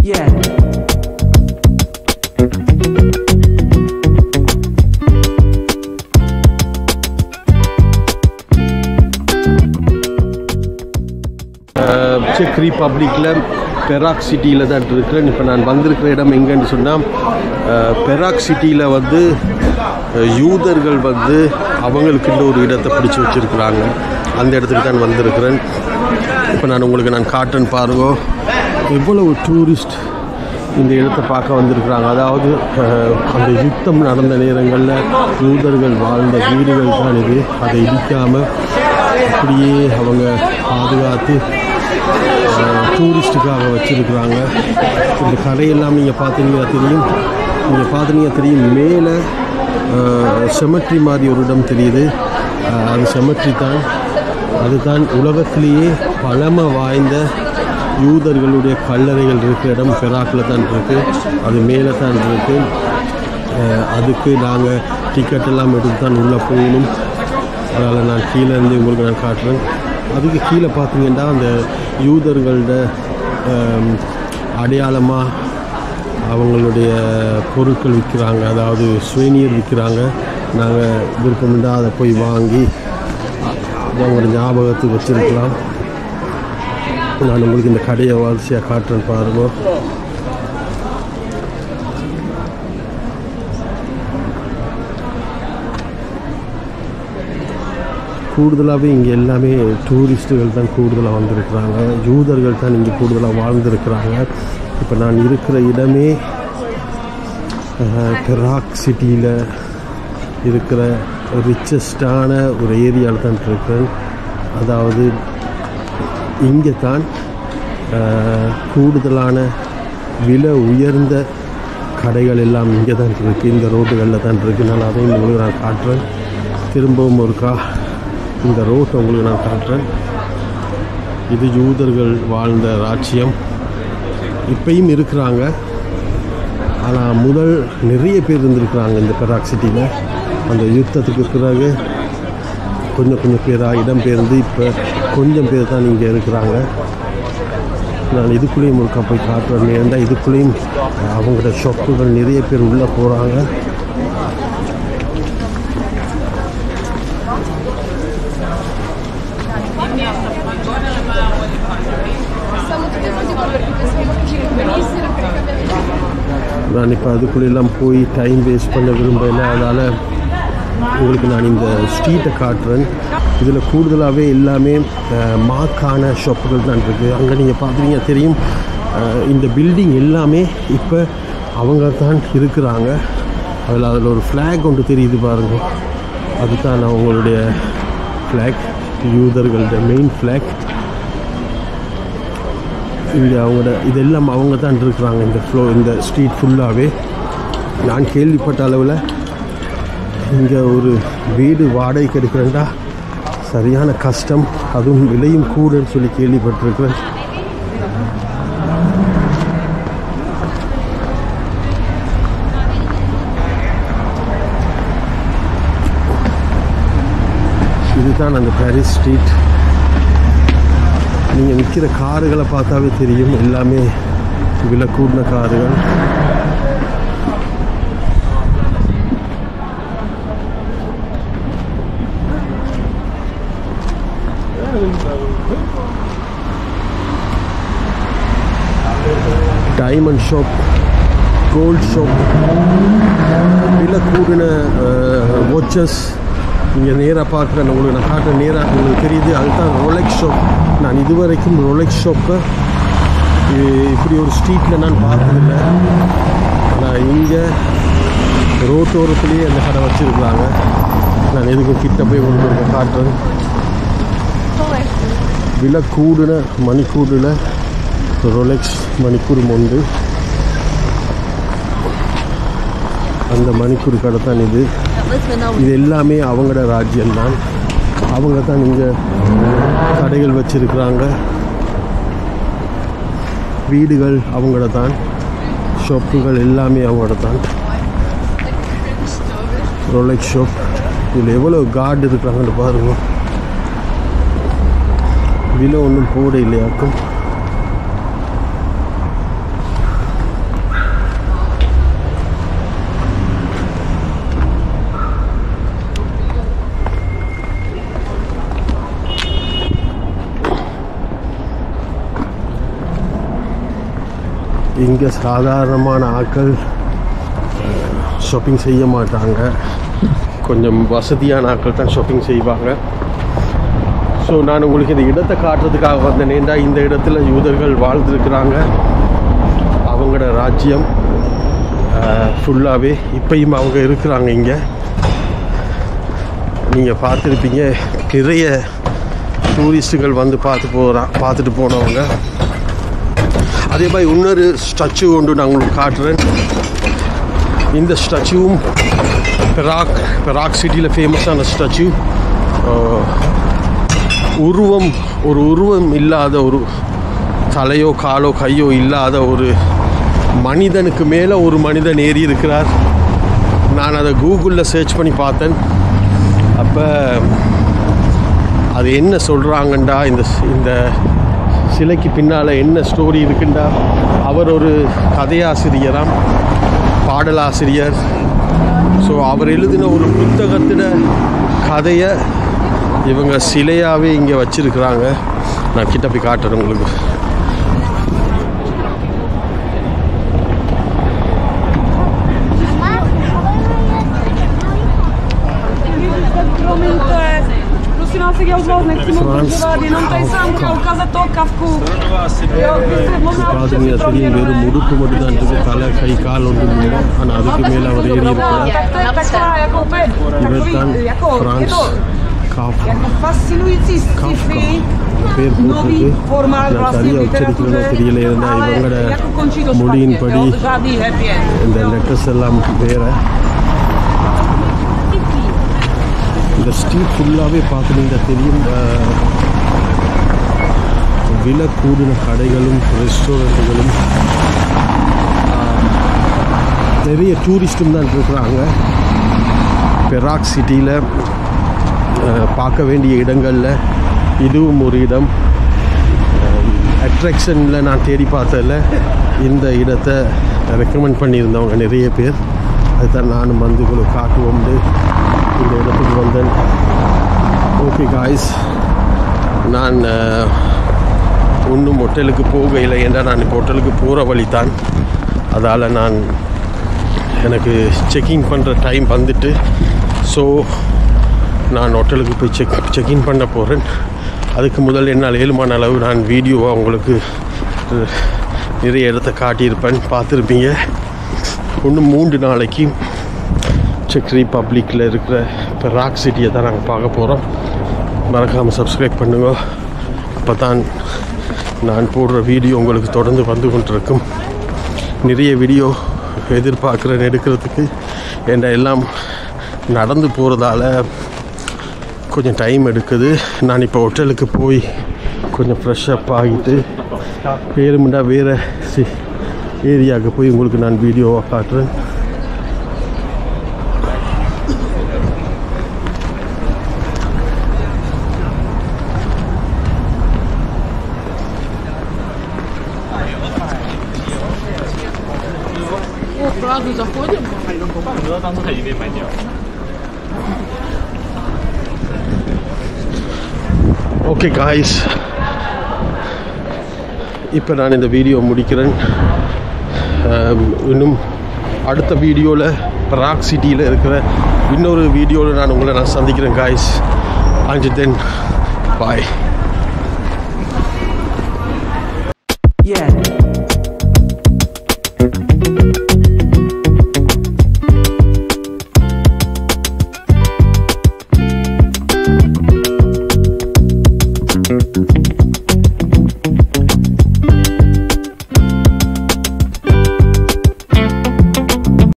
Yeah. Check ரிப்பப்ளிக்கில் Perak சிட்டியில் தான் இருக்கிறேன் இப்போ நான் வந்திருக்கிற இடம் எங்கன்னு சொன்னால் பெராக் சிட்டியில் வந்து அஹ், யூதர்கள் வந்து அவங்களுக்குன்ற ஒரு இடத்தை பிடிச்சி வச்சுருக்குறாங்க அந்த இடத்துக்கு தான் வந்திருக்கிறேன் இப்போ நான் உங்களுக்கு நான் காட்டுறேன் பாருங்க எவ்வளவு டூரிஸ்ட் இந்த இடத்தை பார்க்க வந்திருக்கிறாங்க அதாவது அஹ், அந்த யுத்தம் நடந்த நேரங்களில் யூதர்கள் வாழ்ந்த வீடுகள் தான் இது அதை இடிக்காமல் அப்படியே அவங்க பாதுகாத்து டூரிஸ்ட்டுக்காக வச்சுருக்குறாங்க இந்த கடையெல்லாம் நீங்கள் பார்த்தீங்கன்னா தெரியும் நீங்கள் பார்த்தீங்கன்னா தெரியும் மேலே செமெட்ரி மாதிரி ஒரு இடம் தெரியுது அஹ், அது செமெட்ரி தான் அதுதான் உலகத்திலேயே பழமை வாய்ந்த யூதர்களுடைய கல்லறைகள் இருக்கிற இடம் பெராக்கில் தான் இருக்குது அது மேலே தான் இருக்குது அதுக்கு நாங்கள் டிக்கெட் எல்லாம் எடுத்து தான் உள்ளே போகணும் அதனால் நான் கீழே இருந்து உங்களுக்கு நான் காட்டுறேன் அதுக்கு கீழே பார்த்தீங்கன்னா அந்த யூதர்களோட அடையாளமாக அவங்களுடைய பொருட்கள் விற்கிறாங்க அதாவது சுவேனியர் விற்கிறாங்க நாங்கள் விருப்பம் அதை போய் வாங்கி அதை அவங்களோட ஞாபகத்துக்கு வச்சுருக்கலாம் நான் உங்களுக்கு இந்த கடையை வரிசையாக காட்டுறேன் பாருங்க கூடுதலாகவே இங்கே எல்லாமே டூரிஸ்ட்டுகள் தான் கூடுதலாக வந்திருக்கிறாங்க யூதர்கள் தான் இங்கே கூடுதலாக வாழ்ந்திருக்கிறாங்க இப்போ நான் இருக்கிற இடமே பெராக் சிட்டியில் இருக்கிற ரிச்சஸ்டான ஒரு ஏரியாவில் தான் இருக்கிறேன் அதாவது இங்கே தான் அஹ், கூடுதலான விலை உயர்ந்த கடைகள் எல்லாம் இங்கே தான் இருக்குது இந்த ரோடுகளில் தான் இருக்குது நான் அதையும் உங்களுக்கு நான் காட்டுறேன் திரும்பவும் ஒருக்கா இந்த ரோட்டை உங்களுக்கு நான் காட்டுறேன் இது யூதர்கள் வாழ்ந்த ராஜ்யம் இப்பயும் இருக்கிறாங்க ஆனால் முதல் நிறைய பேர் இருந்திருக்கிறாங்க இந்த பெராக் சிட்டியில் அந்த யுத்தத்துக்கு பிறகு கொஞ்சம் கொஞ்சம் பேராக இடம்பெயர்ந்து இப்போ கொஞ்சம் பேர் தான் இங்கே இருக்கிறாங்க நான் இதுக்குள்ளேயும் ஒருக்கா போய் காட்டுறேன் ஏன்டா இதுக்குள்ளேயும் அவங்களோட ஷாப்புகள் நிறைய பேர் உள்ளே போகிறாங்க நான் இப்போ அதுக்குள்ளெல்லாம் போய் டைம் வேஸ்ட் பண்ண விரும்பல அதனால் உங்களுக்கு நான் இந்த ஸ்ட்ரீட்டை காட்டுறேன் இதில் கூடுதலாகவே எல்லாமே அஹ், மாக்கான ஷாப்புகள் தான் இருக்குது அங்கே நீங்கள் பார்த்தீங்க தெரியும் அஹ், இந்த பில்டிங் எல்லாமே இப்போ அவங்க தான் இருக்கிறாங்க அதில் அதில் ஒரு ஃப்ளாக் ஒன்று தெரியுது பாருங்க அதுதான் அவங்களுடைய ஃப்ளாக் யூதர்களோட மெயின் ஃப்ளாக் இங்கே அவங்களோட இதெல்லாம் அவங்க தான் இருக்கிறாங்க இந்த ஃப்ளோ இந்த ஸ்ட்ரீட் ஃபுல்லாகவே நான் கேள்விப்பட்ட அளவில் இங்கே ஒரு வீடு வாடகைக்கு எடுக்கிறேன்டா சரியான கஷ்டம் அதுவும் விலையும் கூடன்னு சொல்லி கேள்விப்பட்டிருக்கிறேன் இதுதான் அந்த பாரிஸ் ஸ்ட்ரீட் நீங்கள் விற்கிற காருகளை பார்த்தாவே தெரியும் எல்லாமே விலை கூடின காருகள் டைமண்ட் ஷாப் கோல்ட் ஷாப் விலை கூடின வாட்சஸ் இங்கே நேராக பார்க்குறேன் உங்களுக்கு நான் காட்டுறேன் நேராக உங்களுக்கு தெரியுது அதுதான் ரொலெக்ஸ் ஷாப் நான் இதுவரைக்கும் ரொலெக்ஸ் ஷாப்பை இப்படி ஒரு ஸ்ட்ரீட்டில் நான் பார்த்ததில்ல ஆனால் இங்கே ரோட்டோரத்துலேயே அந்த கடை வச்சுருக்குறாங்க நான் எதுக்கும் கிட்ட போய் உங்களுக்கு காட்டுறேன் விலை கூடுன மணிக்கூடில் ரொலெக்ஸ் மணிக்கூர் உண்டு அந்த மணிக்கூர் கடை தான் இது இது எல்லாமே அவங்களோட ராஜ்யம்தான் அவங்க தான் இங்கே கடைகள் வச்சிருக்கிறாங்க வீடுகள் அவங்களோட தான் ஷாப்புகள் எல்லாமே அவங்களோட தான் ரொலெக்ஸ் ஷாப் இதில் எவ்வளோ கார்டு இருக்கிறாங்கன்னு பாருங்க விலை ஒன்றும் போட இல்லையாக்கும் இங்கே சாதாரணமான ஆட்கள் ஷாப்பிங் செய்ய மாட்டாங்க கொஞ்சம் வசதியான ஆட்கள் தான் ஷாப்பிங் செய்வாங்க ஸோ நான் உங்களுக்கு இந்த இடத்தை காட்டுறதுக்காக வந்தேனேண்டா இந்த இடத்துல யூதர்கள் வாழ்ந்துருக்கிறாங்க அவங்களோட ராஜ்யம் ஃபுல்லாகவே இப்பயும் அவங்க இருக்கிறாங்க இங்கே நீங்கள் பார்த்துருப்பீங்க நிறைய டூரிஸ்ட்டுகள் வந்து பார்த்து போகிறா பார்த்துட்டு போனவங்க அதே மாதிரி இன்னொரு ஸ்டாச்சு ஒன்று நான் உங்களுக்கு காட்டுறேன் இந்த ஸ்டாச்சுவும் பெராக் பெராக் சிட்டியில் ஃபேமஸான ஸ்டாச்சு உருவம் ஒரு உருவம் இல்லாத ஒரு தலையோ காலோ கையோ இல்லாத ஒரு மனிதனுக்கு மேலே ஒரு மனிதன் ஏறி இருக்கிறார் நான் அதை கூகுளில் சர்ச் பண்ணி பார்த்தேன் அப்போ அது என்ன சொல்கிறாங்கண்டா இந்த இந்த சிலைக்கு பின்னால் என்ன ஸ்டோரி இருக்குண்டா அவர் ஒரு கதையாசிரியராம் பாடலாசிரியர் ஸோ அவர் எழுதின ஒரு புத்தகத்தின கதையை இவங்க சிலையாகவே இங்கே வச்சிருக்கிறாங்க நான் கிட்ட போய் காட்டுறேன் உங்களுக்கு Promiňte, prosím vás, jak já už vás nechci moc zdržovat, jenom tady se vám chtěla ukázat toho kavku. Jo, vy jste možná už பார்த்தீங்கன்னா si to தெரியும் வெறும் முடுக்கு மட்டும் தான் இருக்குது தலை கை கால் ஒன்று இல்லை ஆனால் அதுக்கு மேலே அவர் ஏறி No, இருக்கிறார் tak to je taková jako úplně, இவர் takový, தான் jako, je பிரான்ஸ் to காஃப் jako fascinující sci-fi, பேர் nový போட்டிருக்கு formát நான் vlastně சரியாக உச்சரிக்கணும்னு literatury, தெரியல இருந்தால் ale இவங்களோட jako končí to மொழியின்படி špatně, jo, žádný happy end. இந்த லெட்டர்ஸ் எல்லாம் வேறு இந்த ஸ்ட்ரீட் ஃபுல்லாகவே பார்க்குறீங்க தெரியும் அஹ், விலை கூடின கடைகளும் ரெஸ்டாரண்ட்டுகளும் நிறைய டூரிஸ்ட்டும் தான் இருக்கிறாங்க பெராக் சிட்டியில் பார்க்க வேண்டிய இடங்களில் இதுவும் ஒரு இடம் அட்ராக்ஷனில் நான் தேடி பார்த்ததில் இந்த இடத்தை ரெக்கமெண்ட் பண்ணியிருந்தவங்க நிறைய பேர் அதுதான் நானும் வந்து உங்களுக்கு காட்டுவோம்னு இந்த இடத்துக்கு வந்தேன் ஓகே காய்ஸ் நான் அஹ், இன்னும் ஹோட்டலுக்கு போகையில் ஏன்னா நான் இப்போ ஹோட்டலுக்கு போகிற வழி தான் அதால் நான் எனக்கு செக்கிங் பண்ணுற டைம் வந்துட்டு ஸோ நான் ஹோட்டலுக்கு போய் செக் செக்இன் பண்ண போகிறேன் அதுக்கு முதல் என்னால் ஏழுமான அளவு நான் வீடியோவாக உங்களுக்கு அஹ், நிறைய இடத்த காட்டியிருப்பேன் பார்த்துருப்பீங்க இன்னும் மூன்று நாளைக்கு செக் ரிப்பப்ளிக்கில் இருக்கிற இப்போ ராக் சிட்டியை தான் நாங்கள் பார்க்க போகிறோம் மறக்காமல் சப்ஸ்கிரைப் பண்ணுங்க அப்போ தான் நான் போடுற வீடியோ உங்களுக்கு தொடர்ந்து வந்து கொண்டிருக்கும் நிறைய வீடியோ எதிர்பார்க்குறேன் எடுக்கிறதுக்கு என்ற எல்லாம் நடந்து போகிறதால கொஞ்சம் டைம் எடுக்குது நான் இப்போ ஹோட்டலுக்கு போய் கொஞ்சம் ஃப்ரெஷ் அப் ஆகிட்டு வேறுமுண்டா வேறு சி ஏரியாவுக்கு போய் உங்களுக்கு நான் வீடியோவாக காட்டுறேன் Правду заходим? ஓகே காய்ஸ் இப்போ நான் இந்த வீடியோ முடிக்கிறேன் ஆம், இன்னும் அடுத்த வீடியோவில் ராக் சிட்டியில் இருக்கிற இன்னொரு வீடியோவில் நான் உங்களை நான் சந்திக்கிறேன் காய்ஸ் அஞ்சு தென் பாய் Yeah.